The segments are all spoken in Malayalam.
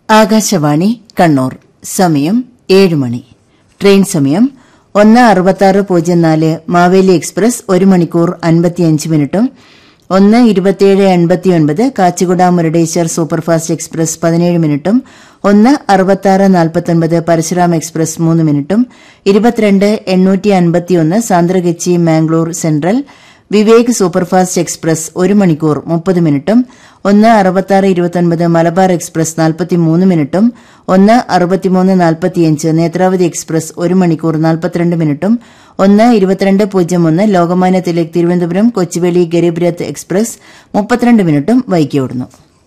ആകാശവാണി കണ്ണൂർ സമയം ഏഴ് മണി ട്രെയിൻ സമയം ഒന്ന് അറുപത്താറ് പൂജ്യം നാല് മാവേലി എക്സ്പ്രസ് ഒരു മണിക്കൂർ അൻപത്തിയഞ്ച് മിനിറ്റും ഒന്ന് ഇരുപത്തിയേഴ് എൺപത്തിയൊൻപത് കാച്ചിഗുഡ മുരടേശ്വർ സൂപ്പർഫാസ്റ്റ് എക്സ്പ്രസ് പതിനേഴ് മിനിറ്റും ഒന്ന് അറുപത്താറ് നാൽപ്പത്തൊൻപത് പരശുരാം എക്സ്പ്രസ് മൂന്ന് മിനിറ്റും ഇരുപത്തിരണ്ട് എണ്ണൂറ്റി അൻപത്തിയൊന്ന് Santragachi Mangalore central Vivek superfast express ഒരു മണിക്കൂർ മുപ്പത് മിനിറ്റും ഒന്ന് അറുപത്താറ് ഇരുപത്തൊൻപത് മലബാർ എക്സ്പ്രസ് നാൽപ്പത്തിമൂന്ന് മിനിറ്റും ഒന്ന് അറുപത്തിമൂന്ന് നാൽപ്പത്തിയഞ്ച് നേത്രാവതി എക്സ്പ്രസ് ഒരു മണിക്കൂർ നാൽപ്പത്തിരണ്ട് മിനിറ്റും ഒന്ന് ഇരുപത്തിരണ്ട് പൂജ്യം ഒന്ന് ലോകമാന്യ തിലക് തിരുവനന്തപുരം കൊച്ചുവേളി ഗരീബ് രഥ് എക്സ്പ്രസ് മുപ്പത്തിരണ്ട് മിനിറ്റും വൈകിയോടുന്നു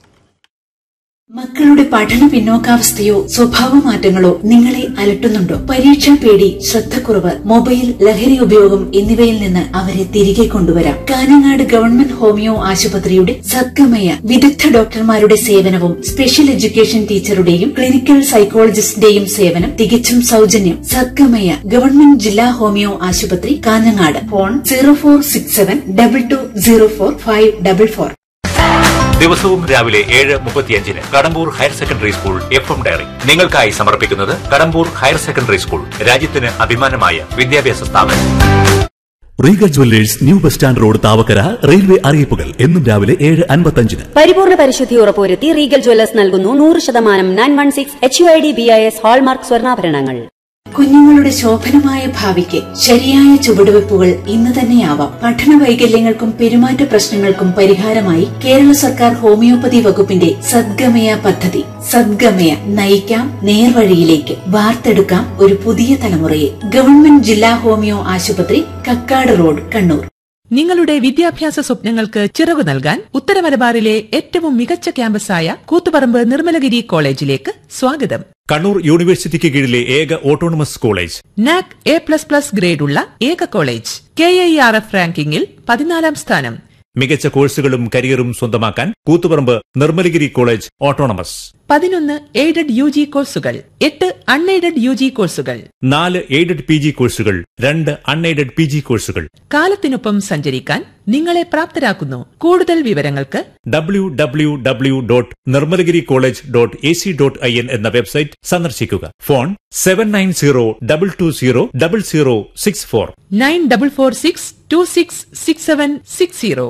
മക്കളുടെ പഠന പിന്നോക്കാവസ്ഥയോ സ്വഭാവമാറ്റങ്ങളോ നിങ്ങളെ അലട്ടുന്നുണ്ടോ പരീക്ഷാ പേടി ശ്രദ്ധക്കുറവ് മൊബൈൽ ലഹരി ഉപയോഗം എന്നിവയിൽ നിന്ന് അവരെ തിരികെ കൊണ്ടുവരാം കാനങ്ങാട് ഗവൺമെന്റ് ഹോമിയോ ആശുപത്രിയുടെ സദ്ഗമയ വിദഗ്ധ ഡോക്ടർമാരുടെ സേവനവും സ്പെഷ്യൽ എഡ്യൂക്കേഷൻ ടീച്ചറുടെയും ക്ലിനിക്കൽ സൈക്കോളജിസ്റ്റിന്റെയും സേവനം തികച്ചും സൗജന്യം സദ്ഗമയ ഗവൺമെന്റ് ജില്ലാ ഹോമിയോ ആശുപത്രി Kanhangad phone zero four six seven double two zero four five double four ദിവസവും രാവിലെ ഏഴ് മുപ്പത്തിയഞ്ചിന് Kadambur higher secondary school F M diary നിങ്ങൾക്കായി സമർപ്പിക്കുന്നത് കടമ്പൂർ ഹയർ സെക്കൻഡറി സ്കൂൾ രാജ്യത്തിന് അഭിമാനമായ വിദ്യാഭ്യാസ സ്ഥാപനം regal jewellers new bus stand road Thavakkara railway അറിയിപ്പുകൾ എന്നും രാവിലെ ഏഴ് അൻപത്തഞ്ചിന് പരിപൂർണ പരിശുദ്ധി ഉറപ്പുവരുത്തി റീഗൽ ജ്വല്ലേഴ്സ് നൽകുന്നു നൂറ് ശതമാനം nine one six H U I D B I S hallmark സ്വർണ്ണാഭരണങ്ങൾ കുഞ്ഞുങ്ങളുടെ ശോഭനമായ ഭാവിക്ക് ശരിയായ ചുവടുവെപ്പുകൾ ഇന്ന് തന്നെയാവാം പഠന വൈകല്യങ്ങൾക്കും പെരുമാറ്റ പ്രശ്നങ്ങൾക്കും പരിഹാരമായി കേരള സർക്കാർ ഹോമിയോപ്പതി വകുപ്പിന്റെ സദ്ഗമയ പദ്ധതി സദ്ഗമയ നയിക്കാം നേർവഴിയിലേക്ക് വാർത്തെടുക്കാം ഒരു പുതിയ തലമുറയെ ഗവൺമെന്റ് ജില്ലാ ഹോമിയോ ആശുപത്രി കക്കാട് റോഡ് കണ്ണൂർ നിങ്ങളുടെ വിദ്യാഭ്യാസ സ്വപ്നങ്ങൾക്ക് ചിറകു നൽകാൻ ഉത്തര മലബാറിലെ ഏറ്റവും മികച്ച ക്യാമ്പസായ കൂത്തുപറമ്പ് നിർമ്മലഗിരി കോളേജിലേക്ക് സ്വാഗതം കണ്ണൂർ യൂണിവേഴ്സിറ്റിക്ക് കീഴിലെ ഏക autonomous college NAAC A plus plus ഗ്രേഡുള്ള ഏക college K I R F റാങ്കിങ്ങിൽ പതിനാലാം സ്ഥാനം മികച്ച കോഴ്സുകളും കരിയറും സ്വന്തമാക്കാൻ കൂത്തുപറമ്പ് നിർമ്മലഗിരി കോളേജ് ഓട്ടോണമസ് പതിനൊന്ന് എയ്ഡഡ് യു ജി കോഴ്സുകൾ എട്ട് അൺഎയ്ഡഡ് യു ജി കോഴ്സുകൾ നാല് എയ്ഡഡ് പി ജി കോഴ്സുകൾ രണ്ട് അൺഎയ്ഡഡ് പി ജി കോഴ്സുകൾ കാലത്തിനൊപ്പം സഞ്ചരിക്കാൻ നിങ്ങളെ പ്രാപ്തരാക്കുന്നു കൂടുതൽ വിവരങ്ങൾക്ക് W W W dot Nirmalagiri college dot A C dot I N എന്ന വെബ്സൈറ്റ് സന്ദർശിക്കുക phone seven nine zero double two zero double zero six four nine double four six two six six seven six zero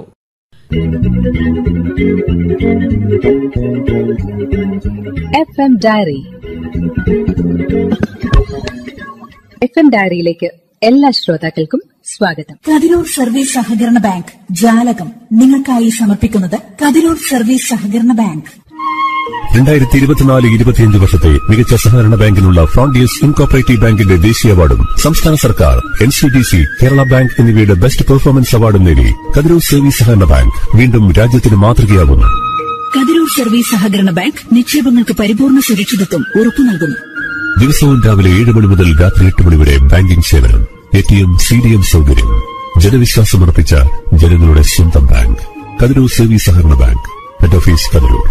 F M diary F M ഡയറിയിലേക്ക് എല്ലാ ശ്രോതാക്കൾക്കും സ്വാഗതം കതിരൂർ സർവീസ് സഹകരണ ബാങ്ക് ജാലകം നിങ്ങൾക്കായി സമർപ്പിക്കുന്നത് കതിരൂർ സർവീസ് സഹകരണ ബാങ്ക് രണ്ടായിരത്തി ഇരുപത്തിനാല് ഇരുപത്തിയഞ്ച് വർഷത്തെ മികച്ച സഹകരണ ബാങ്കിനുള്ള ഫ്രോണ്ടിയസ് ഇൻകോപ്പറേറ്റീവ് ബാങ്കിന്റെ ദേശീയ അവാർഡും സംസ്ഥാന സർക്കാർ N C D C Kerala bank എന്നിവയുടെ ബെസ്റ്റ് പെർഫോമൻസ് അവാർഡും നേടി കതിരൂർ സർവീസ് സഹകരണ ബാങ്ക് വീണ്ടും രാജ്യത്തിന് മാതൃകയാകുന്നു കതിരൂർ സർവീസ് സഹകരണ ബാങ്ക് നിക്ഷേപങ്ങൾക്ക് പരിപൂർണ സുരക്ഷിതത്വം ഉറപ്പു നൽകുന്നു ദിവസവും രാവിലെ ഏഴ് മണി മുതൽ രാത്രി എട്ട് മണി വരെ ബാങ്കിംഗ് സേവനം A T M C D M സൗകര്യം ജനവിശ്വാസമർപ്പിച്ച ജനങ്ങളുടെ സ്വന്തം ബാങ്ക് കതിരൂർ സർവീസ് സഹകരണ ബാങ്ക് ഹെഡ് ഓഫീസ് കതിരൂർ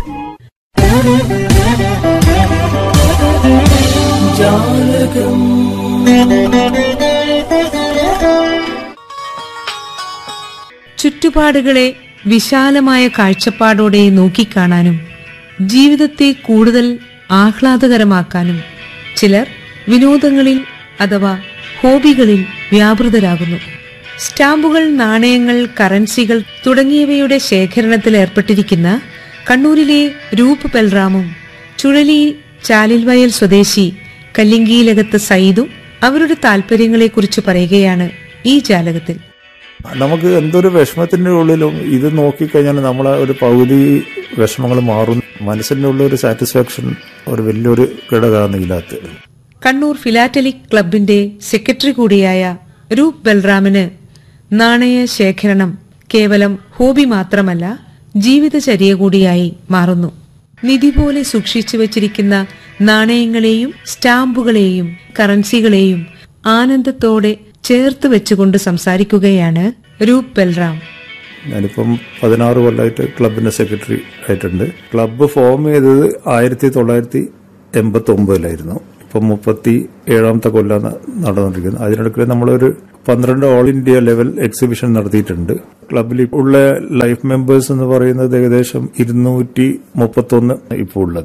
ചുറ്റുപാടുകളെ വിശാലമായ കാഴ്ചപ്പാടോടെ നോക്കിക്കാണാനും ജീവിതത്തെ കൂടുതൽ ആഹ്ലാദകരമാക്കാനും ചിലർ വിനോദങ്ങളിൽ അഥവാ ഹോബികളിൽ വ്യാപൃതരാകുന്നു സ്റ്റാമ്പുകൾ നാണയങ്ങൾ കറൻസികൾ തുടങ്ങിയവയുടെ ശേഖരണത്തിൽ ഏർപ്പെട്ടിരിക്കുന്ന കണ്ണൂരിലെ രൂപ് ബൽറാമും ചുഴലി ചാലിൽവയൽ സ്വദേശി കല്ലിങ്കിയിലകത്ത് സയ്യിദും അവരുടെ താല്പര്യങ്ങളെക്കുറിച്ച് പറയുകയാണ് ഈ ജാലകത്തിൽ നമുക്ക് എന്തൊരു വിഷമത്തിന്റെ ഉള്ളിലും ഇത് നോക്കിക്കഴിഞ്ഞാൽ നമ്മളെ ഒരു പകുതി വിഷമങ്ങൾ മാറും മനസ്സിന്റെ ഉള്ളിൽ ഒരു സാറ്റിസ്ഫാക്ഷൻ ഒരു വലിയൊരു ഘടകമാണ് ഇതിനകത്ത് കണ്ണൂർ ഫിലാറ്റലിക് ക്ലബിന്റെ സെക്രട്ടറി കൂടിയായ രൂപ് ബൽറാമിന് നാണയ ശേഖരണം കേവലം ഹോബി മാത്രമല്ല ജീവിതചര്യ കൂടിയായി മാറുന്നു നിധി പോലെ സൂക്ഷിച്ചു വച്ചിരിക്കുന്ന നാണയങ്ങളെയും സ്റ്റാമ്പുകളെയും കറൻസികളെയും ആനന്ദത്തോടെ ചേർത്ത് വെച്ചുകൊണ്ട് സംസാരിക്കുകയാണ് രൂപ് ബൽറാം ഞാനിപ്പം പതിനാറ് കൊല്ലമായിട്ട് ക്ലബിന്റെ സെക്രട്ടറി ആയിട്ടുണ്ട് ക്ലബ്ബ് ഫോം ചെയ്തത് ആയിരത്തി തൊള്ളായിരത്തി എൺപത്തി ഒമ്പതിലായിരുന്നു ഇപ്പം മുപ്പത്തി ഏഴാമത്തെ കൊല്ലാണ് നടന്നുകൊണ്ടിരിക്കുന്നത് അതിനിടയ്ക്ക് നമ്മളൊരു പന്ത്രണ്ട് ഓൾ ഇന്ത്യ ലെവൽ എക്സിബിഷൻ നടത്തിയിട്ടുണ്ട് ക്ലബിൽ ഉള്ള ലൈഫ് മെമ്പേഴ്സ് എന്ന് പറയുന്നത് ഏകദേശം ഇരുന്നൂറ്റി മുപ്പത്തൊന്ന് ഇപ്പോൾ ഉള്ളത്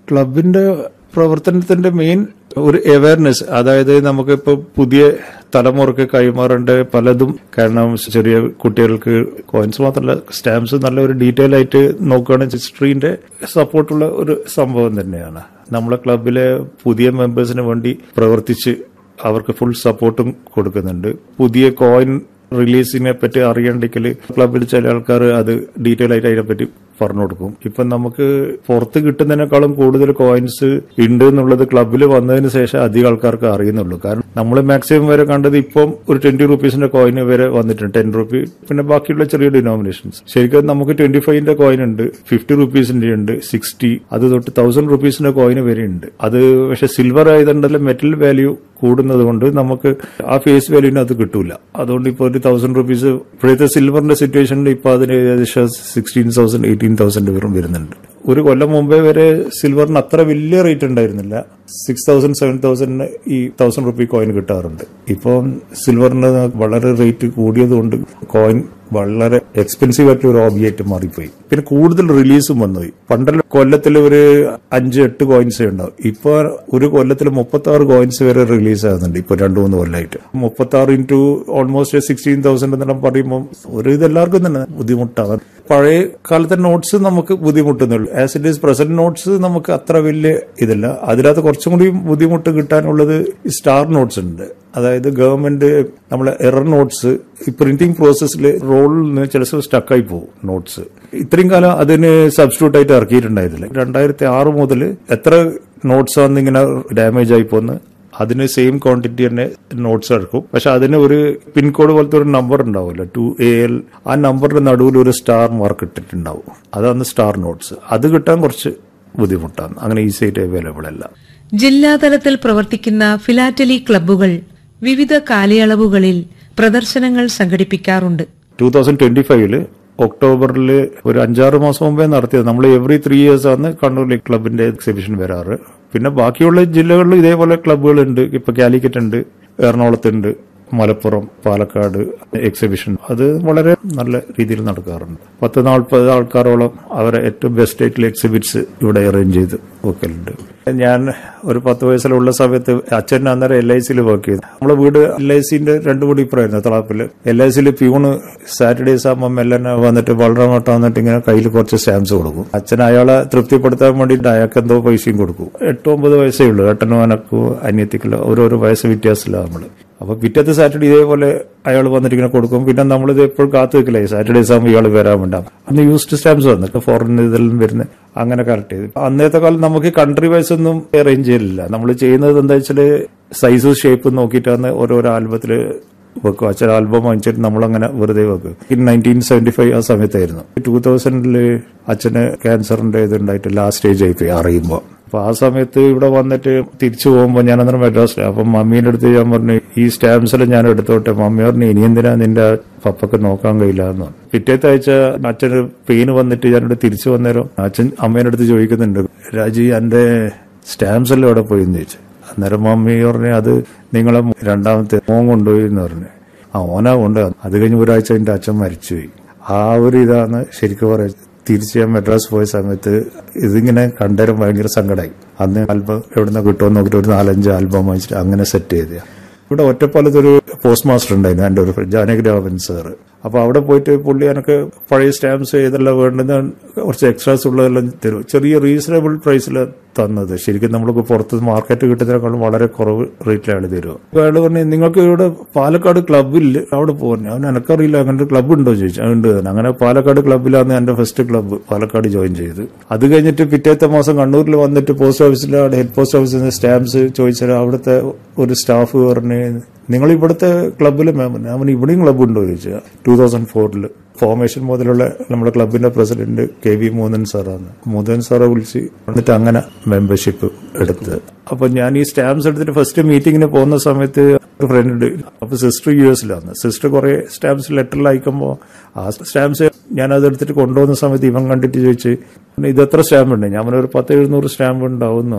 ക്ലബിന്റെ പ്രവർത്തനത്തിന്റെ മെയിൻ ഒരു അവയർനെസ് അതായത് നമുക്കിപ്പോ പുതിയ തലമുറക്ക് കൈമാറേണ്ട പലതും കാരണം ചെറിയ കുട്ടികൾക്ക് കോയിൻസ് മാത്രമല്ല സ്റ്റാമ്പ്സ് നല്ല ഒരു ഡീറ്റെയിൽ ആയിട്ട് നോക്കുകയാണെങ്കിൽ ഹിസ്റ്ററിന്റെ സപ്പോർട്ടുള്ള ഒരു സംഭവം തന്നെയാണ് നമ്മളെ ക്ലബിലെ പുതിയ മെമ്പേഴ്സിന് വേണ്ടി പ്രവർത്തിച്ച് അവർക്ക് ഫുൾ സപ്പോർട്ടും കൊടുക്കുന്നുണ്ട് പുതിയ കോയിൻ റിലീസിനെ പറ്റി അറിയണ്ടെങ്കിൽ ക്ലബിൽ ചില ആൾക്കാർ അത് ഡീറ്റെയിൽ ആയിട്ട് അതിനെപ്പറ്റി പറഞ്ഞു കൊടുക്കും ഇപ്പൊ നമുക്ക് പുറത്ത് കിട്ടുന്നതിനേക്കാളും കൂടുതൽ കോയിൻസ് ഉണ്ട് എന്നുള്ളത് ക്ലബിൽ വന്നതിന് ശേഷം അധികം ആൾക്കാർക്ക് അറിയുന്നുള്ളൂ കാരണം നമ്മൾ മാക്സിമം വരെ കണ്ടത് ഇപ്പം ഒരു ട്വന്റി റുപ്പീസിന്റെ കോയിന് വരെ വന്നിട്ടുണ്ട് ടെൻ റുപ്പി പിന്നെ ബാക്കിയുള്ള ചെറിയ ഡിനോമിനേഷൻസ് ശരിക്കും നമുക്ക് ട്വന്റി ഫൈവിന്റെ കോയിൻ ഉണ്ട് ഫിഫ്റ്റി റുപ്പീസിന്റെ ഉണ്ട് സിക്സ്റ്റി അത് തൊട്ട് തൗസൻഡ് റുപ്പീസിന്റെ കോയിന് വരെ ഉണ്ട് അത് പക്ഷെ സിൽവർ ആയതുകൊണ്ടല്ല മെറ്റൽ വാല്യൂ കൂടുന്നത് കൊണ്ട് നമുക്ക് ആ ഫേസ് വാല്യൂവിന് അത് കിട്ടൂല അതുകൊണ്ട് ഇപ്പോൾ ഒരു തൗസൻഡ് റുപ്പീസ് ഇപ്പോഴത്തെ സിൽവറിന്റെ സിറ്റുവേഷനിൽ ഇപ്പൊ അതിന് ഏകദേശം സിക്സ്റ്റീൻ തൗസൻഡ് എയ്റ്റീൻ തൗസൻഡ് വരും വരുന്നുണ്ട് ഒരു കൊല്ലം മുമ്പേ വരെ സിൽവറിന് അത്ര വലിയ റേറ്റ് ഉണ്ടായിരുന്നില്ല സിക്സ് തൗസൻഡ് സെവൻ തൗസൻഡിന് ഈ തൗസൻഡ് റുപ്പി കോയിൻ കിട്ടാറുണ്ട് ഇപ്പം സിൽവറിന് വളരെ റേറ്റ് കൂടിയതുകൊണ്ട് കോയിൻ വളരെ എക്സ്പെൻസീവ് ആയിട്ടുള്ള ഒരു ഹോബിയായിട്ട് മാറിപ്പോയി പിന്നെ കൂടുതൽ റിലീസും വന്നുപോയി പണ്ടല്ല കൊല്ലത്തിൽ ഒരു അഞ്ച് എട്ട് കോയിൻസേ ഉണ്ടാവും ഇപ്പൊ ഒരു കൊല്ലത്തിൽ മുപ്പത്തി ആറ് കോയിൻസ് വരെ റിലീസ് ആകുന്നുണ്ട് ഇപ്പൊ രണ്ടു മൂന്ന് കൊല്ലമായിട്ട് മുപ്പത്തി ആറ് ഇൻറ്റു ഓൾമോസ്റ്റ് സിക്സ്റ്റീൻ തൗസൻഡ് എന്നെല്ലാം പറയുമ്പോൾ ഒരു ഇത് എല്ലാവർക്കും തന്നെ ബുദ്ധിമുട്ടാണ് പഴയ കാലത്തെ നോട്ട്സ് നമുക്ക് ബുദ്ധിമുട്ടുന്നുള്ളൂ as it is present notes നമുക്ക് അത്ര വലിയ ഇതില്ല അതിനകത്ത് കുറച്ചും കൂടി ബുദ്ധിമുട്ട് കിട്ടാനുള്ളത് സ്റ്റാർ നോട്ട്സ് ഉണ്ട് അതായത് ഗവൺമെന്റ് നമ്മളെ എറർ നോട്ട്സ് ഈ പ്രിന്റിംഗ് പ്രോസസ്സിൽ റോളിൽ നിന്ന് ചില സ്റ്റക്കായി പോകും നോട്ട്സ് ഇത്രയും കാലം അതിന് സബ്സ്റ്റിറ്റ്യൂട്ട് ആയിട്ട് ഇറക്കിയിട്ടുണ്ടായിരുന്നില്ല രണ്ടായിരത്തി ആറ് മുതൽ എത്ര നോട്ട്സ് ആണ് ഇങ്ങനെ ഡാമേജ് ആയി പോകുന്നത് അതിന് സെയിം ക്വാണ്ടിറ്റി തന്നെ നോട്ട്സ് എടുക്കും പക്ഷെ അതിന് ഒരു പിൻകോഡ് പോലത്തെ ഒരു നമ്പർ ഉണ്ടാവുമല്ലോ ടു എ എൽ ആ നമ്പറിന്റെ നടുവിൽ ഒരു സ്റ്റാർ മാർക്ക് ഇട്ടിട്ടുണ്ടാവും അതാണ് സ്റ്റാർ നോട്ട്സ് അത് കിട്ടാൻ കുറച്ച് ബുദ്ധിമുട്ടാണ് അങ്ങനെ ഈസി ആയിട്ട് അവൈലബിൾ അല്ല ജില്ലാതലത്തിൽ പ്രവർത്തിക്കുന്ന ഫിലാറ്റലി ക്ലബ്ബുകൾ വിവിധ കാലയളവുകളിൽ പ്രദർശനങ്ങൾ സംഘടിപ്പിക്കാറുണ്ട് ടൂ തൗസൻഡ് ട്വന്റി ഫൈവില് ഒക്ടോബറിൽ ഒരു അഞ്ചാറ് മാസം മുമ്പേ നടത്തിയത് നമ്മൾ എവറി ത്രീ ഇയേഴ്സ് ആണ് കണ്ണൂർ ലീഗ് ക്ലബിന്റെ എക്സിബിഷൻ വരാറ് പിന്നെ ബാക്കിയുള്ള ജില്ലകളിൽ ഇതേപോലെ ക്ലബ്ബുകളുണ്ട് ഇപ്പൊ കാലിക്കറ്റ് ഉണ്ട് എറണാകുളത്തുണ്ട് മലപ്പുറം പാലക്കാട് എക്സിബിഷൻ അത് വളരെ നല്ല രീതിയിൽ നടക്കാറുണ്ട് പത്ത് നാൽപ്പത് ആൾക്കാരോളം അവരെ ഏറ്റവും ബെസ്റ്റ് ആയിട്ടുള്ള എക്സിബിറ്റ്സ് ഇവിടെ അറേഞ്ച് ചെയ്ത് വെക്കലുണ്ട് ഞാൻ ഒരു പത്ത് വയസ്സിലുള്ള സമയത്ത് അച്ഛൻ അന്നേരം എൽ ഐ സിയിൽ വർക്ക് ചെയ്തു നമ്മളെ വീട് എൽ ഐ സിന്റെ രണ്ടു കൂടി ഇപ്പുറമായിരുന്നു തളാപ്പില് എൽ ഐ സിയിൽ പ്യൂണ് സാറ്റർഡേസ് ആകുമ്പോൾ മെല്ലനെ വന്നിട്ട് വളരെ മട്ടം വന്നിട്ട് ഇങ്ങനെ കയ്യിൽ കുറച്ച് സ്റ്റാമ്പ്സ് കൊടുക്കും അച്ഛൻ അയാളെ തൃപ്തിപ്പെടുത്താൻ വേണ്ടിയിട്ട് അയാൾക്ക് എന്തോ പൈസയും കൊടുക്കും എട്ട് ഒമ്പത് വയസ്സേ ഉള്ളൂ ഏട്ടനും അനക്കും അനിയത്തിക്കുള്ള ഓരോരോ വയസ്സ് വ്യത്യാസമില്ല നമ്മള് അപ്പൊ പിറ്റത്തെ സാറ്റർഡേ ഇതേപോലെ അയാൾ വന്നിട്ട് ഇങ്ങനെ കൊടുക്കും പിന്നെ നമ്മളിത് എപ്പോഴും കാത്തു വെക്കില്ലേ സാറ്റർഡേസ് ആകുമ്പോൾ ഇയാൾ വരാൻ വേണ്ടാം അന്ന് യൂസ്ഡ് സ്റ്റാമ്പ്സ് വന്നിട്ട് ഫോറിൻ ഇതെല്ലാം വരുന്ന അങ്ങനെ കറക്റ്റ് ചെയ്ത് അന്നത്തെ കാലം നമുക്ക് കൺട്രി വൈസ് ഒന്നും അറേഞ്ച് ചെയ്യലില്ല നമ്മൾ ചെയ്യുന്നത് എന്താ വെച്ചാല് സൈസ് ഷേപ്പ് നോക്കിയിട്ടാണ് ഓരോരോ ആൽബത്തില് വെക്കും അച്ഛൻ ആൽബം വാങ്ങിച്ചിട്ട് നമ്മളങ്ങനെ വെറുതെ വെക്കും നയൻറ്റീൻ സെവന്റി ഫൈവ് ആ സമയത്തായിരുന്നു ടൂ തൗസൻഡില് അച്ഛന് ക്യാൻസറിന്റെ ഇതുണ്ടായിട്ട് ലാസ്റ്റ് സ്റ്റേജ് ആയിപ്പോയി അറിയുമ്പോൾ അപ്പൊ ആ സമയത്ത് ഇവിടെ വന്നിട്ട് തിരിച്ചു പോകുമ്പോൾ ഞാൻ അന്നേരം മെഡ്രാസിൽ അപ്പൊ മമ്മീന്റെ അടുത്ത് ഞാൻ പറഞ്ഞു ഈ സ്റ്റാമ്പ്സിൽ ഞാൻ എടുത്തോട്ടെ മമ്മി പറഞ്ഞു ഇനി എന്തിനാ നിന്റെ പപ്പക്ക് നോക്കാൻ കഴിയില്ല എന്ന് പറഞ്ഞു. പിറ്റേത്തെ ആഴ്ച അച്ഛന് പെയിന് വന്നിട്ട് ഞാനിവിടെ തിരിച്ചു വന്നേരം അച്ഛൻ അമ്മേന്റെ അടുത്ത് ചോദിക്കുന്നുണ്ട് രാജി എന്റെ സ്റ്റാമ്പ്സ് എല്ലാം എവിടെ പോയി എന്ന് ചോദിച്ചു അന്നേരം മമ്മി പറഞ്ഞു അത് നിങ്ങളെ രണ്ടാമത്തെ മോൻ കൊണ്ടുപോയി എന്ന് പറഞ്ഞു ആ ഓനാ കൊണ്ട് അത് കഴിഞ്ഞ് ഒരാഴ്ച എന്റെ അച്ഛൻ മരിച്ചുപോയി ആ ഒരു ഇതാണ് ശരിക്കും പറയാം തിരിച്ച് ഞാൻ മെഡ്രാസ് പോയ സമയത്ത് ഇതിങ്ങനെ കണ്ടേരം ഭയങ്കര സങ്കടമായി അന്ന് ആൽബം എവിടുന്ന കിട്ടുമെന്ന് നോക്കിയിട്ട് ഒരു നാലഞ്ച് ആൽബം വാങ്ങിച്ചിട്ട് അങ്ങനെ സെറ്റ് ചെയ്ത ഇവിടെ ഒറ്റപ്പാലത്ത് ഒരു പോസ്റ്റ് മാസ്റ്റർ ഉണ്ടായിരുന്നു എൻ്റെ ഒരു friend, ജാനകി രാമൻ സാറ് അപ്പൊ അവിടെ പോയിട്ട് പുള്ളി എനിക്ക് പഴയ സ്റ്റാമ്പ്സ് ഏതെല്ലാം വേണ്ടുന്ന കുറച്ച് എക്സ്ട്രാസ് ഉള്ളതെല്ലാം തരും ചെറിയ റീസണബിൾ പ്രൈസിൽ തന്നത് ശരിക്കും നമ്മൾക്ക് പുറത്ത് മാർക്കറ്റ് കിട്ടുന്നതിനേക്കാളും വളരെ കുറവ് റേറ്റിലാണ് തരുക അപ്പൊ അയാൾ പറഞ്ഞു നിങ്ങൾക്ക് ഇവിടെ പാലക്കാട് ക്ലബ്ബില്ല അവിടെ പോകുന്നു അവൻ എനക്കറിയില്ല അങ്ങനെ ഒരു ക്ലബ്ബ് ഉണ്ടോ ചോദിച്ചു "ആ, ഉണ്ട് തന്നെ അങ്ങനെ പാലക്കാട് ക്ലബ്ബിലാണ് എന്റെ ഫസ്റ്റ് ക്ലബ്ബ് പാലക്കാട് ജോയിൻ ചെയ്ത് അത് കഴിഞ്ഞിട്ട് പിറ്റേത്തെ മാസം കണ്ണൂരിൽ വന്നിട്ട് പോസ്റ്റ് ഓഫീസിൽ അവിടെ ഹെഡ് പോസ്റ്റ് ഓഫീസിൽ നിന്ന് സ്റ്റാമ്പ്സ് ചോദിച്ചാൽ അവിടുത്തെ ഒരു സ്റ്റാഫ് പറഞ്ഞ് നിങ്ങൾ ഇവിടുത്തെ ക്ലബ്ബിൽ മാം ഞാൻ ഇവിടെയും ക്ലബ്ബ് ഉണ്ടോ ചോദിച്ചു ടൂ തൗസൻഡ് ഫോറിൽ ഫോർമേഷൻ മുതലുള്ള നമ്മുടെ ക്ലബിന്റെ പ്രസിഡന്റ് കെ വി മോഹൻ സാറാണ് മോഹൻ സാറെ വിളിച്ച് എന്നിട്ട് അങ്ങനെ മെമ്പർഷിപ്പ് എടുത്തത് അപ്പൊ ഞാൻ ഈ സ്റ്റാമ്പ്സ് എടുത്തിട്ട് ഫസ്റ്റ് മീറ്റിങ്ങിന് പോകുന്ന സമയത്ത് ഒരു ഫ്രണ്ട് ഉണ്ട് അപ്പൊ സിസ്റ്റർ യു എസിലാണ് സിസ്റ്റർ കുറെ സ്റ്റാമ്പ്സ് ലെറ്ററിൽ അയക്കുമ്പോൾ ആ സ്റ്റാമ്പ്സ് ഞാൻ അത് എടുത്തിട്ട് കൊണ്ടുപോകുന്ന സമയത്ത് ഇവൻ കണ്ടിട്ട് ചോദിച്ച് ഇത് എത്ര സ്റ്റാമ്പ് ഉണ്ട് ഞാൻ പറഞ്ഞു, ഒരു പത്ത് എഴുന്നൂറ് സ്റ്റാമ്പ് ഉണ്ടാവും എന്ന് പറഞ്ഞു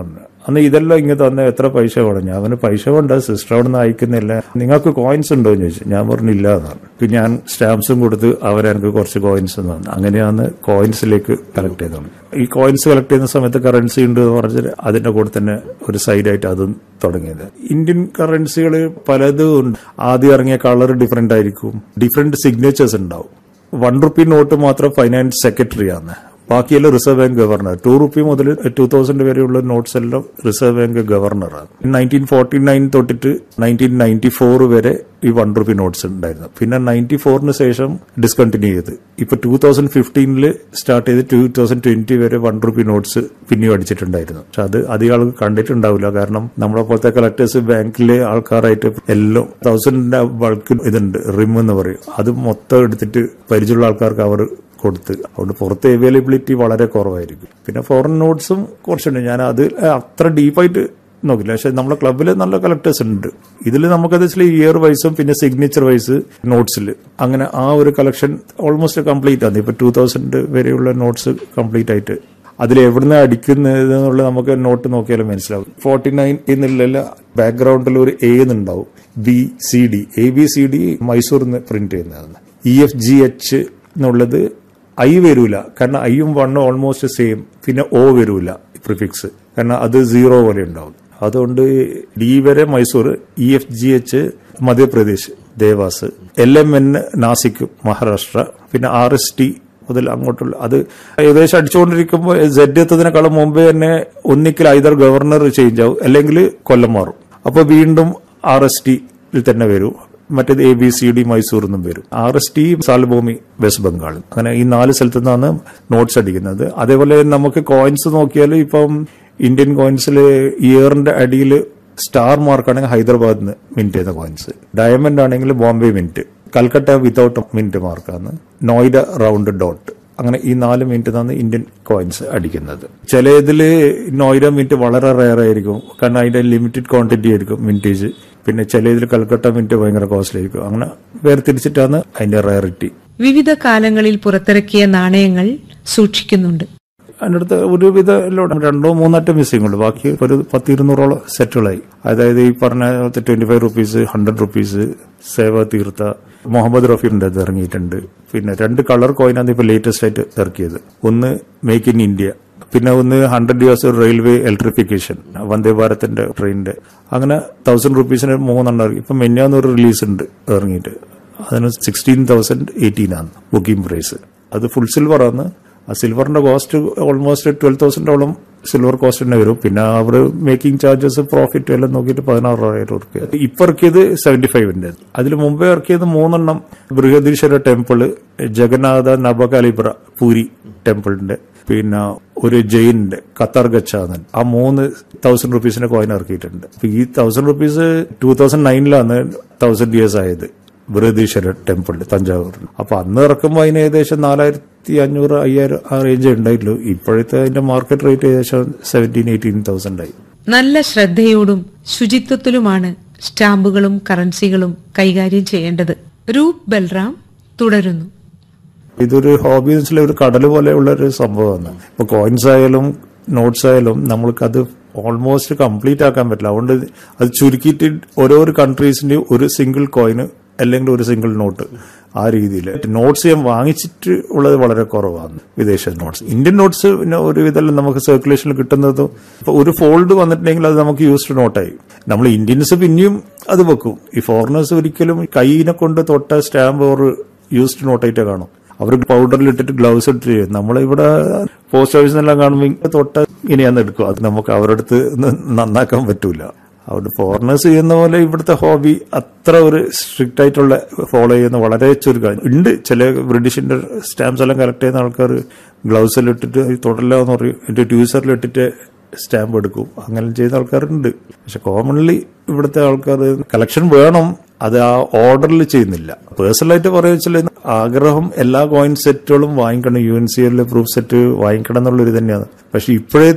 അന്ന് ഇതെല്ലാം ഇങ്ങനെ തന്നെ എത്ര പൈസ വേണം ഞാൻ അവന് പൈസ വേണ്ട സിസ്റ്റർ അവിടെ നിന്ന് അയക്കുന്നില്ല നിങ്ങൾക്ക് കോയിൻസ് ഉണ്ടോ എന്ന് ചോദിച്ചു ഞാൻ പറഞ്ഞില്ല എന്നാണ് പിന്നെ ഞാൻ സ്റ്റാമ്പ്സും കൊടുത്ത് അവരെനിക്ക് കുറച്ച് കോയിൻസ് തന്നു അങ്ങനെയാണ് കോയിൻസിലേക്ക് കളക്ട് ചെയ്തത് ഈ കോയിൻസ് കളക്ട് ചെയ്യുന്ന സമയത്ത് കറൻസി ഉണ്ട് എന്ന് പറഞ്ഞാൽ അതിന്റെ കൂടെ തന്നെ ഒരു സൈഡായിട്ട് അതും തുടങ്ങിയത് ഇന്ത്യൻ കറൻസികൾ പലതും ഉണ്ട് ആദ്യം ഇറങ്ങിയ കളർ ഡിഫറെന്റ് ആയിരിക്കും ഡിഫറെന്റ് സിഗ്നേച്ചേഴ്സ് ഉണ്ടാവും വൺ റുപ്പി നോട്ട് മാത്രം ഫൈനാൻസ് സെക്രട്ടറി ആണ് ബാക്കിയെല്ലാം reserve bank governor two rupee മുതൽ ടു തൗസൻഡ് വരെയുള്ള നോട്ട്സ് എല്ലാം റിസർവ് ബാങ്ക് ഗവർണറാണ് നയൻറ്റീൻ ഫോർട്ടി നയൻ തൊട്ടിട്ട് നയൻറ്റീൻ നയൻറ്റി ഫോർ വരെ ഈ വൺ റുപ്പി നോട്ട്സ് ഉണ്ടായിരുന്നു പിന്നെ നയൻറ്റി ഫോറിന് ശേഷം ഡിസ്കണ്ടിന്യൂ ചെയ്ത് ഇപ്പൊ ടൂ തൗസൻഡ് ഫിഫ്റ്റീനിൽ സ്റ്റാർട്ട് ചെയ്ത് ടൂ തൗസൻഡ് ട്വന്റി വരെ വൺ റുപ്പി നോട്ട്സ് പിന്നെയും അടിച്ചിട്ടുണ്ടായിരുന്നു പക്ഷെ അത് അധികം ആൾക്ക് കണ്ടിട്ടുണ്ടാവില്ല കാരണം നമ്മളെ പോലത്തെ കളക്ടേഴ്സ് ബാങ്കിലെ ആൾക്കാരായിട്ട് എല്ലാം തൗസൻഡിന്റെ ബൾക്ക് ഇതുണ്ട് റിം എന്ന് പറയും അത് മൊത്തം എടുത്തിട്ട് പരിചയമുള്ള ആൾക്കാർക്ക് അവർ കൊടുത്ത് അതുകൊണ്ട് പുറത്ത് അവൈലബിലിറ്റി വളരെ കുറവായിരിക്കും പിന്നെ ഫോറിൻ നോട്ട്സും കുറച്ചുണ്ട് ഞാൻ അത് അത്ര ഡീപ്പായിട്ട് നോക്കില്ല പക്ഷെ നമ്മുടെ ക്ലബ്ബിൽ നല്ല കളക്ടേഴ്സ് ഉണ്ട് ഇതിൽ നമുക്കത് വെച്ചാൽ ഇയർ വൈസും പിന്നെ സിഗ്നേച്ചർ വൈസ് നോട്ട്സിൽ അങ്ങനെ ആ ഒരു കളക്ഷൻ ഓൾമോസ്റ്റ് കംപ്ലീറ്റ് ആണ് ഇപ്പൊ ടൂ തൗസൻഡ് വരെയുള്ള നോട്ട്സ് കംപ്ലീറ്റ് ആയിട്ട് അതിൽ എവിടുന്ന് അടിക്കുന്നത് എന്നുള്ള നമുക്ക് നോട്ട് നോക്കിയാലും മനസ്സിലാവും ഫോർട്ടി നയൻ എന്നുള്ള ബാക്ക്ഗ്രൗണ്ടിൽ ഒരു എ എന്നുണ്ടാവും B C D A B C D മൈസൂരിൽ പ്രിന്റ് ചെയ്യുന്നതാണ് ഇ എഫ് ജി എച്ച് എന്നുള്ളത് ഐ വരൂല കാരണം ഐയും വണ്ണും ഓൾമോസ്റ്റ് സെയിം പിന്നെ ഒ വരൂല പ്രിഫിക്സ് കാരണം അത് സീറോ പോലെ ഉണ്ടാവും അതുകൊണ്ട് ഡി വരെ Mysore E F G H Madhya Pradesh Dewas L M N Nashik Maharashtra പിന്നെ ആർ എസ് ടി മുതൽ അങ്ങോട്ടുള്ള അത് ഏകദേശം അടിച്ചുകൊണ്ടിരിക്കുമ്പോൾ സെഡ് എത്തുന്നതിനേക്കാളും മുമ്പേ തന്നെ ഒന്നിക്കൽ ഐതർ ഗവർണർ ചേഞ്ച് ആവും അല്ലെങ്കിൽ കൊല്ലം മാറും അപ്പൊ വീണ്ടും ആർ എസ് ടിയിൽ തന്നെ വരും മറ്റേത് A B C D Mysore എന്നും വരും R S T Salbhumi west Bengal അങ്ങനെ ഈ നാല് സ്ഥലത്തു നിന്നാണ് നോട്ട്സ് അടിക്കുന്നത് അതേപോലെ നമുക്ക് കോയിൻസ് നോക്കിയാൽ ഇപ്പം ഇന്ത്യൻ കോയിൻസിൽ ഇയറിന്റെ അടിയിൽ സ്റ്റാർ മാർക്കാണെങ്കിൽ ഹൈദരാബാദിൽ നിന്ന് മിന്റ് ചെയ്യുന്ന കോയിൻസ് ഡയമണ്ട് ആണെങ്കിൽ Bombay mint Calcutta without mint മാർക്കാണ് നോയിഡ റൗണ്ട് ഡോട്ട് അങ്ങനെ ഈ നാല് മിനിറ്റ് നിന്നാണ് ഇന്ത്യൻ കോയിൻസ് അടിക്കുന്നത് ചില ഇതില് നോയിഡ മിനിറ്റ് വളരെ റയർ ആയിരിക്കും കാരണം അതിന്റെ ലിമിറ്റഡ് ക്വാണ്ടിറ്റി ആയിരിക്കും മിനിറ്റേജ് പിന്നെ ചില ഇതിൽ കൽക്കട്ട മിനിറ്റ് ഭയങ്കര കോസ്റ്റ്ലി ആയിരിക്കും അങ്ങനെ വേർതിരിച്ചിട്ടാണ് അതിന്റെ റയറിറ്റി വിവിധ കാലങ്ങളിൽ പുറത്തിറക്കിയ നാണയങ്ങൾ സൂക്ഷിക്കുന്നുണ്ട് അതിൻ്റെ അടുത്ത് ഒരുവിധ എല്ലാം രണ്ടോ മൂന്നറ്റ മിസ്സിംഗ് ഉണ്ട് ബാക്കി ഒരു പത്ത് ഇരുന്നൂറോളം സെറ്റുകളായി അതായത് ഈ പറഞ്ഞ twenty five rupees hundred rupees സേവ തീർത്ത മുഹമ്മദ് റഫീറിന്റെ അത് ഇറങ്ങിയിട്ടുണ്ട് പിന്നെ രണ്ട് കളർ കോയിനാണ് ഇപ്പൊ ലേറ്റസ്റ്റ് ആയിട്ട് ഇറക്കിയത് ഒന്ന് മേക്ക് ഇൻ ഇന്ത്യ പിന്നെ ഒന്ന് hundred years railway electrification Vande ഭാരത്തിന്റെ ട്രെയിനിന്റെ അങ്ങനെ തൗസൻഡ് റുപ്പീസിന് മൂന്നെണ്ണം ഇറങ്ങി ഇപ്പൊ മെന്നാന്ന് ഒരു റിലീസ് ഉണ്ട് ഇറങ്ങിയിട്ട് അതിന് സിക്സ്റ്റീൻ തൗസൻഡ് എയ്റ്റീൻ ആണ് ബുക്കിംഗ് പ്രൈസ് അത് ഫുൾ സിൽവർ ആണ് ആ സിൽവറിന്റെ കോസ്റ്റ് ഓൾമോസ്റ്റ് ട്വൽവ് തൗസൻഡോളം സിൽവർ കോസ്റ്റ് തന്നെ വരും പിന്നെ അവർ മേക്കിംഗ് ചാർജസ് പ്രോഫിറ്റ് എല്ലാം നോക്കിയിട്ട് പതിനാറായിരം റുപ്യ ഇപ്പൊ ഇറക്കിയത് സെവന്റി ഫൈവിന്റെ അതിൽ മുമ്പേ ഇറക്കിയത് മൂന്നെണ്ണം ബൃഹദീശ്വര ടെമ്പിള് ജഗന്നാഥ നബകാലിബ്ര പൂരി ടെമ്പിളിന്റെ പിന്നെ ഒരു ജെയിനിന്റെ ഖത്തർ ഗച്ചാനൻ ആ മൂന്ന് തൗസൻഡ് റുപ്പീസിന്റെ കോയിൻ ഇറക്കിയിട്ടുണ്ട് അപ്പൊ ഈ തൗസൻഡ് റുപ്പീസ് ടൂ തൗസൻഡ് നയനിലാണ് തൗസൻഡ് ഇയേഴ്സ് ആയത് ബൃഹദീശ്വര ടെമ്പിൾ തഞ്ചാവൂരിൽ അപ്പൊ അന്ന് ഇറക്കുമ്പോൾ അതിന് ഏകദേശം നാലായിരത്തി അഞ്ഞൂറ് അയ്യായിരം ആ റേഞ്ച് ഉണ്ടായിട്ടുള്ളൂ ഇപ്പോഴത്തെ അതിന്റെ മാർക്കറ്റ് റേറ്റ് ഏകദേശം സെവൻറ്റീൻ എയ്റ്റീൻ തൗസൻഡ് ആയി നല്ല ശ്രദ്ധയോടും ശുചിത്വത്തിലുമാണ് സ്റ്റാമ്പുകളും കറൻസികളും കൈകാര്യം ചെയ്യേണ്ടത് രൂപ് ബൽറാം തുടരുന്നു ഇതൊരു ഹോബി എന്ന് വെച്ചാൽ ഒരു കടൽ പോലെയുള്ള ഒരു സംഭവമാണ് ഇപ്പൊ കോയിൻസ് ആയാലും നോട്ട്സ് ആയാലും നമ്മൾക്ക് അത് ഓൾമോസ്റ്റ് കംപ്ലീറ്റ് ആക്കാൻ പറ്റില്ല അതുകൊണ്ട് അത് ചുരുക്കിയിട്ട് ഓരോരോ കൺട്രീസിന്റെ ഒരു സിംഗിൾ കോയിന് അല്ലെങ്കിൽ ഒരു സിംഗിൾ നോട്ട് ആ രീതിയിൽ നോട്ട്സ് ഞാൻ വാങ്ങിച്ചിട്ട് ഉള്ളത് വളരെ കുറവാണ് വിദേശ നോട്ട്സ് ഇന്ത്യൻ നോട്ട്സ് പിന്നെ ഒരു വിധം നമുക്ക് സർക്കുലേഷനിൽ കിട്ടുന്നതും ഇപ്പൊ ഒരു ഫോൾഡ് വന്നിട്ടുണ്ടെങ്കിൽ അത് നമുക്ക് യൂസ്ഡ് നോട്ടായി നമ്മൾ ഇന്ത്യൻസ് പിന്നെയും അത് വെക്കും ഈ ഫോറിനേഴ്സ് ഒരിക്കലും കൈയിനെ കൊണ്ട് തൊട്ട സ്റ്റാമ്പ് ഓർ യൂസ്ഡ് നോട്ടായിട്ടേ കാണും അവർ പൗഡറിൽ ഇട്ടിട്ട് ഗ്ലൗസ് ഇട്ട് ചെയ്യും നമ്മളിവിടെ പോസ്റ്റ് ഓഫീസിനെല്ലാം കാണുമ്പോൾ തൊട്ട ഇങ്ങനെയാന്ന് എടുക്കും അത് നമുക്ക് അവരുടെ അടുത്ത് നന്നാക്കാൻ പറ്റൂല അതുകൊണ്ട് ഫോറിനേഴ്സ് ചെയ്യുന്ന പോലെ ഇവിടുത്തെ ഹോബി അത്ര ഒരു സ്ട്രിക്റ്റ് ആയിട്ടുള്ള ഫോളോ ചെയ്യുന്ന വളരെ ചുരുക്കം ഉണ്ട് ചില ബ്രിട്ടീഷിന്റെ സ്റ്റാമ്പ്സ് എല്ലാം കളക്ട് ചെയ്യുന്ന ആൾക്കാർ ഗ്ലൗസിൽ ഇട്ടിട്ട് തൊടല്ല എന്ന് പറയും എന്റെ ട്യൂസറിൽ ഇട്ടിട്ട് സ്റ്റാമ്പ് എടുക്കും അങ്ങനെ ചെയ്യുന്ന ആൾക്കാരുണ്ട് പക്ഷെ കോമൺലി ഇവിടുത്തെ ആൾക്കാർ കളക്ഷൻ വേണം അത് ആ ഓർഡറിൽ ചെയ്യുന്നില്ല പേഴ്സണലായിട്ട് പറയുക വെച്ചാൽ ആഗ്രഹം എല്ലാ കോയിൻ സെറ്റുകളും വാങ്ങിക്കണം യു എൻ സി എല്ലിലെ പ്രൂഫ് സെറ്റ് വാങ്ങിക്കണം എന്നുള്ളൊരു തന്നെയാണ് പക്ഷെ ഇപ്പോഴത്തെ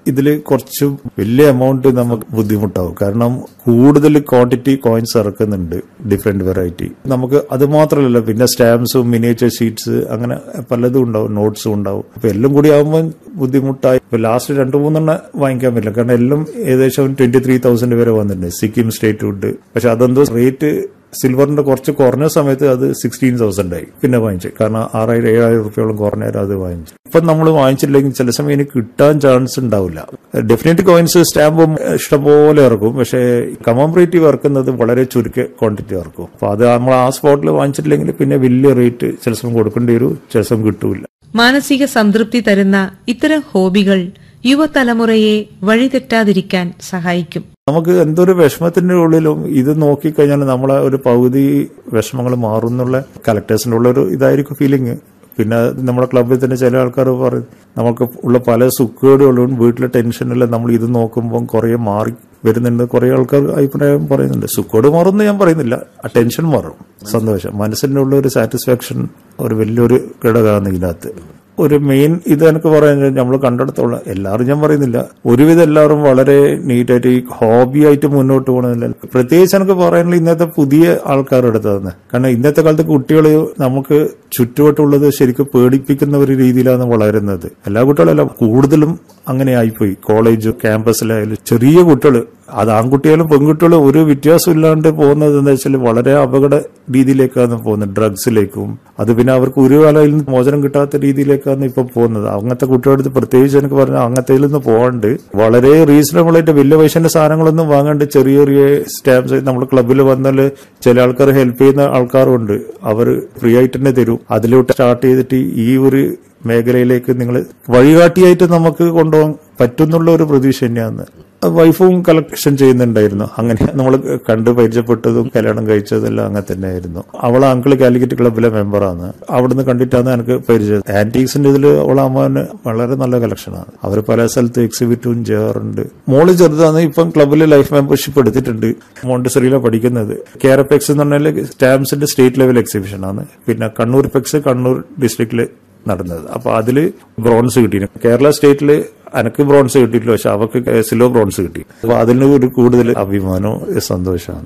ഇതിൽ കുറച്ച് വലിയ എമൗണ്ട് നമുക്ക് ബുദ്ധിമുട്ടാവും കാരണം കൂടുതൽ ക്വാണ്ടിറ്റി കോയിൻസ് ഇറക്കുന്നുണ്ട് ഡിഫറെന്റ് വെറൈറ്റി നമുക്ക് അത് മാത്രമല്ല പിന്നെ സ്റ്റാമ്പ്സും മിനിയേച്ചർ ഷീറ്റ്സ് അങ്ങനെ പലതും ഉണ്ടാവും നോട്ട്സും ഉണ്ടാവും അപ്പൊ എല്ലാം കൂടി ആകുമ്പോൾ ബുദ്ധിമുട്ടായി ഇപ്പൊ ലാസ്റ്റ് രണ്ടു മൂന്നെണ്ണം വാങ്ങിക്കാൻ പറ്റില്ല കാരണം എല്ലാം ഏകദേശം ട്വന്റി ത്രീ തൗസൻഡ് വരെ വന്നിട്ടുണ്ട് സിക്കിം സ്റ്റേറ്റ് വുഡ് പക്ഷെ അതെന്തോ റേറ്റ് സിൽവറിന്റെ കുറച്ച് കുറഞ്ഞ സമയത്ത് അത് സിക്സ്റ്റീൻ തൗസൻഡ് ആയി പിന്നെ വാങ്ങിച്ചു കാരണം ആറായിരം ഏഴായിരം റുപ്യോളം കുറഞ്ഞേരം അത് വാങ്ങിച്ചു ഇപ്പൊ നമ്മൾ വാങ്ങിച്ചില്ലെങ്കിൽ ചില സമയം ഇനി കിട്ടാൻ ചാൻസ് ഉണ്ടാവില്ല ഡെഫിനറ്റ് കോയിൻസ് സ്റ്റാമ്പും ഇഷ്ടംപോലെ ഇറക്കും പക്ഷേ കമോമറേറ്റീവ് ഇറക്കുന്നത് വളരെ ചുരുക്ക ക്വാണ്ടിറ്റി ഇറക്കും അപ്പൊ അത് നമ്മൾ ആ സ്പോട്ടിൽ വാങ്ങിച്ചിട്ടില്ലെങ്കിൽ പിന്നെ വലിയ റേറ്റ് ചില സമയം കൊടുക്കേണ്ടി വരും ചില സമയം കിട്ടൂല മാനസിക സംതൃപ്തി തരുന്ന ഇത്തരം ഹോബികൾ യുവതലമുറയെ വഴിതെറ്റാതിരിക്കാൻ സഹായിക്കും നമുക്ക് എന്തൊരു വിഷമത്തിന്റെ ഉള്ളിലും ഇത് നോക്കിക്കഴിഞ്ഞാൽ നമ്മളെ ഒരു പകുതി വിഷമങ്ങൾ മാറുന്നുള്ള കലക്ടേഴ്സിന്റെ ഉള്ള ഒരു ഇതായിരിക്കും ഫീലിംഗ് പിന്നെ നമ്മുടെ ക്ലബ്ബിൽ തന്നെ ചില ആൾക്കാർ പറയും നമുക്ക് ഉള്ള പല സുഖേടുകളും വീട്ടിലെ ടെൻഷനെല്ലാം നമ്മൾ ഇത് നോക്കുമ്പോൾ കുറെ മാറി വരുന്നുണ്ട് കുറെ ആൾക്കാർ അഭിപ്രായം പറയുന്നുണ്ട് സുഖോട് മാറുമെന്ന് ഞാൻ പറയുന്നില്ല ആ ടെൻഷൻ മാറും സന്തോഷം മനസ്സിന്റെ ഉള്ള ഒരു സാറ്റിസ്ഫാക്ഷൻ ഒരു വലിയൊരു ഘടകമാണ് ഇതിനകത്ത് ഒരു മെയിൻ ഇത് എനിക്ക് പറയാൻ നമ്മൾ കണ്ടെടുത്തോളം എല്ലാവരും ഞാൻ പറയുന്നില്ല ഒരുവിധം എല്ലാവരും വളരെ നീറ്റായിട്ട് ഈ ഹോബിയായിട്ട് മുന്നോട്ട് പോകണമെന്നില്ല പ്രത്യേകിച്ച് എനിക്ക് പറയാനുള്ള ഇന്നത്തെ പുതിയ ആൾക്കാരുടെ അടുത്താണ് കാരണം ഇന്നത്തെ കാലത്ത് കുട്ടികൾ നമുക്ക് ചുറ്റുവട്ടുള്ളത് ശരിക്കും പേടിപ്പിക്കുന്ന ഒരു രീതിയിലാണ് വളരുന്നത് എല്ലാ കുട്ടികളല്ല കൂടുതലും അങ്ങനെ ആയിപ്പോയി കോളേജ് ക്യാമ്പസിലായാലും ചെറിയ കുട്ടികൾ അത് ആൺകുട്ടിയാലും പെൺകുട്ടികളും ഒരു വ്യത്യാസം ഇല്ലാണ്ട് പോകുന്നത് എന്താ വെച്ചാൽ വളരെ അപകട രീതിയിലേക്കാണ് പോകുന്നത് ഡ്രഗ്സിലേക്കും അത് പിന്നെ അവർക്ക് ഒരു കാലയിൽ നിന്ന് മോചനം കിട്ടാത്ത രീതിയിലേക്കാണ് ഇപ്പൊ പോകുന്നത് അങ്ങനത്തെ കുട്ടികളടുത്ത് പ്രത്യേകിച്ച് എനിക്ക് പറഞ്ഞാൽ അങ്ങനത്തെ നിന്ന് പോകാണ്ട് വളരെ റീസണബിൾ ആയിട്ട് വലിയ പൈസന്റെ സാധനങ്ങളൊന്നും വാങ്ങാണ്ട് ചെറിയ ചെറിയ സ്റ്റാമ്പ്സ് നമ്മൾ ക്ലബിൽ വന്നാൽ ചില ആൾക്കാർ ഹെൽപ്പ് ചെയ്യുന്ന ആൾക്കാരുണ്ട് അവർ ഫ്രീ ആയിട്ട് തന്നെ തരും അതിലോട്ട് സ്റ്റാർട്ട് ചെയ്തിട്ട് ഈ ഒരു മേഖലയിലേക്ക് നിങ്ങൾ വഴികാട്ടിയായിട്ട് നമുക്ക് കൊണ്ടുപോകാൻ പറ്റുന്നുള്ള ഒരു പ്രതീക്ഷ തന്നെയാണ് വൈഫും കളക്ഷൻ ചെയ്യുന്നുണ്ടായിരുന്നു അങ്ങനെ നമ്മൾ കണ്ട് പരിചയപ്പെട്ടതും കല്യാണം കഴിച്ചതെല്ലാം അങ്ങനെ തന്നെയായിരുന്നു അവളെ അങ്കിള് കാലിക്കറ്റ് ക്ലബിലെ മെമ്പറാണ് അവിടുന്ന് കണ്ടിട്ടാണ് എനിക്ക് പരിചയം ആന്റീക്സിന്റെ ഇതിൽ അവളെ അമ്മാവന് വളരെ നല്ല കളക്ഷനാണ് അവർ പല സ്ഥലത്ത് എക്സിബിറ്റും ചെയ്യാറുണ്ട് മോള് ചെറുതാണ് ഇപ്പം ക്ലബിൽ ലൈഫ് മെമ്പർഷിപ്പ് എടുത്തിട്ടുണ്ട് മോണ്ടിസറിയിലാണ് പഠിക്കുന്നത് കേരപെക്സ് എന്ന് പറഞ്ഞാൽ സ്റ്റാമ്പ്സിന്റെ സ്റ്റേറ്റ് ലെവൽ എക്സിബിഷൻ ആണ് പിന്നെ കണ്ണൂർ പെക്സ് കണ്ണൂർ ഡിസ്ട്രിക്റ്റിൽ നടന്നത് അപ്പൊ അതില് ബ്രോൺസ് കിട്ടി കേരള സ്റ്റേറ്റില് എനിക്ക് ബ്രോൺസ് കിട്ടിയിട്ടില്ല പക്ഷെ അവർക്ക് സിലോ ബ്രോൺസ് കിട്ടി അപ്പൊ അതിന് ഒരു കൂടുതൽ അഭിമാനവും സന്തോഷമാണ്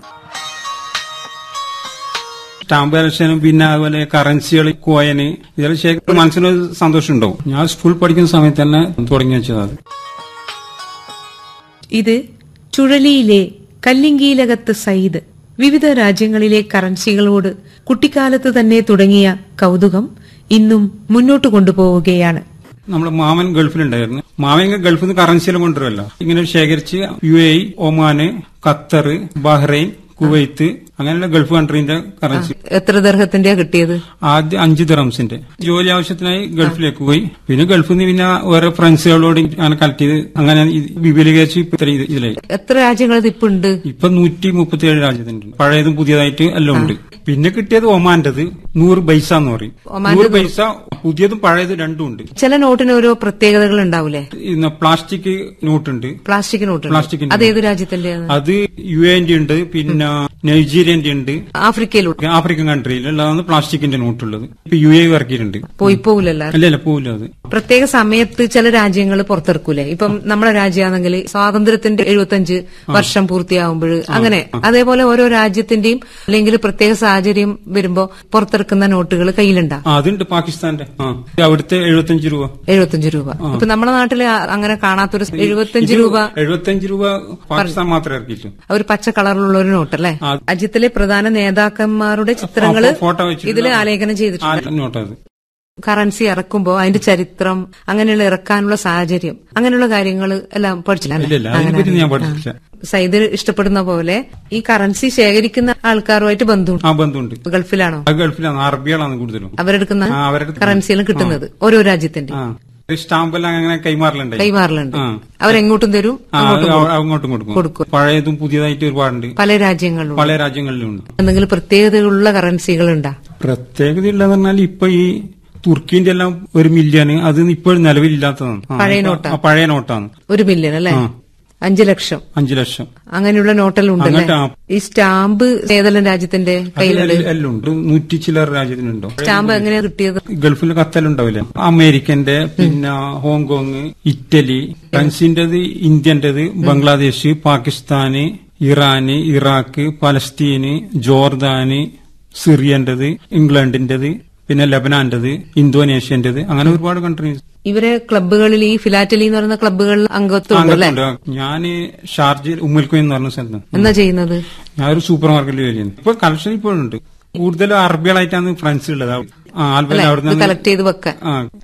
സ്റ്റാമ്പ് കളക്ഷനും പിന്നെ അതുപോലെ കറൻസികൾ കോയന് ഇതെല്ലാം ശേഖരം മനസ്സിനൊരു സന്തോഷം ഉണ്ടാവും ഞാൻ സ്കൂൾ പഠിക്കുന്ന സമയത്ത് തന്നെ തുടങ്ങി വെച്ചത് അത് ഇത് ചുഴലിയിലെ കല്ലിങ്കീലകത്ത് സയ്യിദ് വിവിധ രാജ്യങ്ങളിലെ കറൻസികളോട് കുട്ടിക്കാലത്ത് തന്നെ തുടങ്ങിയ കൗതുകം ഇന്നും മുന്നോട്ട് കൊണ്ടുപോവുകയാണ് നമ്മുടെ മാമൻ ഗൾഫിലുണ്ടായിരുന്നു മാമൻ ഗൾഫിൽ നിന്ന് കറൻസിയെല്ലാം കൊണ്ടുവരുമല്ലോ ഇങ്ങനെ ശേഖരിച്ച് U A Oman Qatar Bahrain Kuwait അങ്ങനെയുള്ള ഗൾഫ് കൺട്രീന്റെ കറൻസി എത്ര ദർഹത്തിന്റെ കിട്ടിയത് ആദ്യം അഞ്ച് ദിറംസിന്റെ ജോലി ആവശ്യത്തിനായി ഗൾഫിലേക്ക് പോയി പിന്നെ ഗൾഫിൽ നിന്ന് പിന്നെ വേറെ ഫ്രണ്ട്സുകളോട് അങ്ങനെ കളക്ട് ചെയ്ത് അങ്ങനെ ഇത് വിപുലീകരിച്ച് ഇപ്പൊ ഇത്ര ഇത് ഇതിലായി എത്ര രാജ്യങ്ങൾ ഇപ്പൊ ഉണ്ട് ഇപ്പൊ നൂറ്റി മുപ്പത്തിയേഴ് രാജ്യത്തുണ്ട് പഴയതും പുതിയതായിട്ട് എല്ലാം ഉണ്ട് പിന്നെ കിട്ടിയത് ഒമാന്റത് നൂറ് പൈസ എന്ന് പറയും ഒമാന്റെ നൂറ് പൈസ പുതിയതും പഴയത് രണ്ടും ഉണ്ട് ചില നോട്ടിന് ഓരോ പ്രത്യേകതകൾ ഉണ്ടാവൂലേ ഇന്ന് പ്ലാസ്റ്റിക് നോട്ടുണ്ട് പ്ലാസ്റ്റിക് നോട്ട് പ്ലാസ്റ്റിക്കിന്റെ അത് ഏത് രാജ്യത്തിന്റെയാണ് അത് യു എന്റെ ഉണ്ട് പിന്നെ നൈജീരിയന്റെ ഉണ്ട് ആഫ്രിക്കയിലുണ്ട് ആഫ്രിക്കൻ കൺട്രിയിലുള്ളതാണ് പ്ലാസ്റ്റിക്കിന്റെ നോട്ടുള്ളത് ഇപ്പൊ യു എ ഇറക്കിയിട്ടുണ്ട് പോയി പോകില്ലല്ലോ അല്ല അല്ല പോവില്ല അത് പ്രത്യേക സമയത്ത് ചില രാജ്യങ്ങൾ പുറത്തിറക്കൂലേ ഇപ്പം നമ്മുടെ രാജ്യമാണെങ്കിൽ സ്വാതന്ത്ര്യത്തിന്റെ എഴുപത്തഞ്ച് വർഷം പൂർത്തിയാവുമ്പോൾ അങ്ങനെ അതേപോലെ ഓരോ രാജ്യത്തിന്റെയും അല്ലെങ്കിൽ പ്രത്യേക സാഹചര്യം വരുമ്പോ പുറത്തിറക്കുന്ന നോട്ടുകൾ കയ്യിലുണ്ടാ ആ, അതുണ്ട് പാകിസ്ഥാന്റെ ആ അവിടുത്തെ എഴുപത്തഞ്ച് രൂപ എഴുപത്തഞ്ച് രൂപ ഇപ്പൊ നമ്മുടെ നാട്ടില് ആ- അങ്ങനെ കാണാത്തൊരു എഴുപത്തഞ്ച് ഇത് രൂപ എഴുപത്തഞ്ച് രൂപ പാകിസ്ഥാൻ മാത്രമേ ഇറക്കിയിട്ടു ഒരു പച്ച കളറിലുള്ള ഒരു നോട്ട് അല്ലേ ആ. രാജ്യത്തിലെ പ്രധാന നേതാക്കന്മാരുടെ ചിത്രങ്ങള് ഫോട്ടോ വെച്ചിട്ടുള്ള- ഇതിൽ ആലേഖനം ചെയ്തിട്ടുണ്ട് ആ നോട്ടത് കറൻസി ഇറക്കുമ്പോ അതിന്റെ ചരിത്രം അങ്ങനെയുള്ള ഇറക്കാനുള്ള സാഹചര്യം അങ്ങനെയുള്ള കാര്യങ്ങൾ എല്ലാം പഠിച്ചില്ല ഇല്ല ഇല്ല അതിനെപ്പറ്റി ഞാൻ പഠിച്ചില്ല സൈദ് ഇഷ്ടപ്പെടുന്ന പോലെ ഈ കറൻസി ശേഖരിക്കുന്ന ആൾക്കാരുമായിട്ട് ബന്ധമുണ്ട് ആ ബന്ധമുണ്ട് ഗൾഫിലാണോ അത് ഗൾഫിലാണ് അറബികളാണ് കൂടുതലും അവരെടുക്കുന്ന ആ, അവരെടുക്കുന്ന- കറൻസികളും കിട്ടുന്നത് ഓരോ രാജ്യത്തിന്റെ ആ ഒരു സ്റ്റാമ്പെല്ലാം അങ്ങനെ കൈമാറലുണ്ട് കൈമാറലുണ്ട് ആ. അവരെങ്ങോട്ടും തരും ആ, അത് അങ്ങോട്ടും അവ- കൊടുക്കും. അങ്ങോട്ടും കൊടുക്കും കൊടുക്കും. പഴയതും പുതിയതായിട്ട് ഒരുപാടുണ്ട് പല രാജ്യങ്ങളിലും പല രാജ്യങ്ങളിലും ഉണ്ട് എന്തെങ്കിലും പ്രത്യേകതകളുള്ള കറൻസികൾ ഉണ്ടാ പ്രത്യേകതയുള്ളതെന്ന് പറഞ്ഞാൽ ഇപ്പൊ ഈ തുർക്കിന്റെ എല്ലാം ഒരു മില്യണ് അത് ഇപ്പോൾ നിലവിലില്ലാത്തതാണ് ആ, പഴയ ഇപ്പൊ- നോട്ടാ? ആ, പഴയ നോട്ടാണ് ഒരു മില്യൺ അല്ലേ ആ. അഞ്ചു ലക്ഷം അഞ്ചു ലക്ഷം അങ്ങനെയുള്ള നോട്ടെല്ലാം ഉണ്ടല്ലേ അങ്ങനത്തെ ആ- ഈ സ്റ്റാമ്പ് ഏതെല്ലാം രാജ്യത്തിന്റെ അത് കയ്യിലുണ്ട് എല്ലാം- എല്ലാം ഉണ്ട് നൂറ്റി ചില്ലറ രാജ്യത്തിനുണ്ടോ സ്റ്റാമ്പ് എങ്ങനെയാ കിട്ടിയത് ഗൾഫിൽ കത്തലുണ്ടാവില്ലേ അമേരിക്കന്റെ പിന്നെ ഹോങ്കോങ് ഇറ്റലി ഫ്രൻസിന്റേത് ഇന്ത്യന്റേത് ബംഗ്ലാദേശ് പാകിസ്ഥാന് ഇറാന് ഇറാഖ് പലസ്തീന് ജോർദാന് സിറിയന്റേത് ഇംഗ്ലണ്ടിന്റേത് പിന്നെ ലബനാന്റേത് ഇന്തോനേഷ്യന്റേത് അങ്ങനെ ഒരുപാട് കൺട്രീസ് ഇവരെ ക്ലബ്ബുകളിൽ ഈ ഫിലാറ്റലി എന്ന് പറയുന്ന ക്ലബ്ബുകളിൽ അംഗത്വം ഉണ്ടല്ലേ ഞാന് ഷാർജയിൽ ഉമ്മൽക്കുയിൽ എന്ന് പറഞ്ഞ സ്ഥലത്ത് എന്നാ ചെയ്യുന്നത് ഞാനൊരു സൂപ്പർ മാർക്കറ്റിൽ വരുന്നത് ഇപ്പൊ കളക്ഷൻ ഇപ്പോഴുണ്ട് കൂടുതലും അറബികളായിട്ടാണ് ഫ്രണ്ട്സ് ഉള്ളത് ആ ആൽബം അല്ലെ ഇത് അവിടുന്ന് കളക്ട് ചെയ്ത് വെക്കാൻ ആ